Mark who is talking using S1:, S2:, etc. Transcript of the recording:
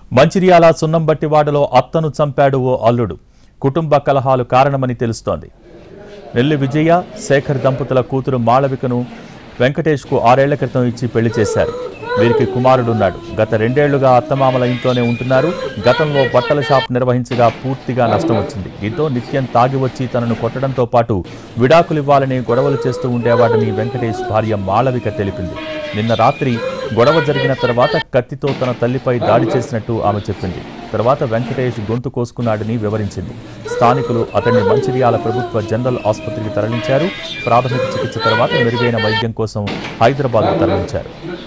S1: మంచిర్యాల సున్నంబట్టివాడలో అత్తను చంపాడు ఓ అల్లుడు కుటుంబ కలహాలు కారణమని తెలుస్తోంది నెల్లి విజయ శేఖర్ దంపతుల కూతురు మాళవికను వెంకటేష్కు ఆరేళ్ల క్రితం ఇచ్చి పెళ్లి చేశారు వీరికి కుమారుడున్నాడు గత రెండేళ్లుగా అత్తమామల ఇంట్లోనే ఉంటున్నారు గతంలో బట్టల షాప్ నిర్వహించగా పూర్తిగా నష్టం వచ్చింది దీంతో నిత్యం తాగి వచ్చి తనను కొట్టడంతో పాటు విడాకులు ఇవ్వాలని గొడవలు చేస్తూ ఉండేవాడని వెంకటేష్ భార్య మాళవిక తెలిపింది నిన్న రాత్రి గొడవ జరిగిన తర్వాత కత్తితో తన తల్లిపై దాడి చేసినట్టు ఆమె చెప్పింది తర్వాత వెంకటేష్ గొంతు కోసుకున్నాడని వివరించింది స్థానికులు అతన్ని మంచిర్యాల ప్రభుత్వ జనరల్ ఆసుపత్రికి తరలించారు ప్రాథమిక చికిత్స తర్వాత మెరుగైన వైద్యం కోసం హైదరాబాద్కు తరలించారు